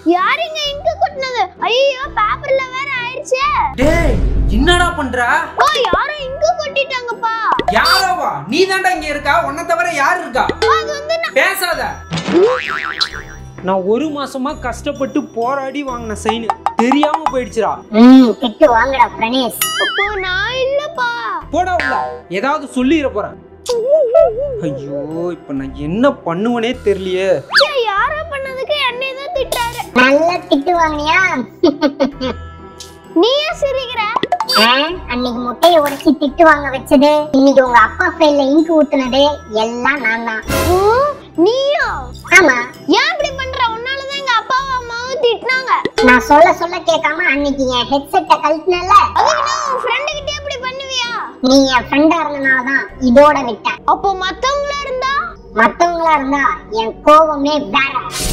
யாருங்க இங்க கொட்டினது ஐயோ பேப்பர்ல வேற ஆயிடுச்சே டேய் என்னடா பண்ற ஓ யாரோ இங்க கொட்டிட்டாங்கப்பா யாரோவா நீ தான்டா இங்க இருக்கா உன்னை தவிர யார் இருக்கா அது வந்து நான் பேசாத நான் ஒரு மாசமா கஷ்டப்பட்டு போராடி வாங்கின சைன் தெரியாம போயிடுச்சுடா ம் திட்டு வாங்கடா பிரணேஷ் அப்போ நான் இல்லப்பா போடா உள்ள ஏதாவது சொல்லிட போறேன் ஐயோ இப்ப நான் என்ன பண்ணுவனே தெரியலையே ச்சே, யாரோ பண்ணதுக்கு என்னை தான் திட்டாரு நல்லா திட்டு வாங்கினியா நீ ஏன் சிரிக்கிற ஆ, அன்னைக்கு முட்டையை உடைச்சு திட்டு வாங்க வச்சது இன்னைக்கு உங்க அப்பா ஃபைல்ல இங்கு ஊத்துனது எல்லாம் நான் தான் ஓ, நீயா ஆமா ஏன் இப்படி பண்ற உன்னாலதான் எங்க அப்பாவும் அம்மாவும் திட்டினாங்க நான் சொல்ல சொல்ல கேட்காம அன்னைக்கு என் ஹெட்செட்டை கழட்டினல அதுக்கு நான் உன் ஃப்ரெண்டு கிட்டே இப்படி பண்ணுவியா நீ என் ஃப்ரெண்டா இருந்தனாலதான் இதோட விட்டேன் அப்போ மத்தவங்களா இருந்தா மத்தவங்களா இருந்தா என் கோவமே வேற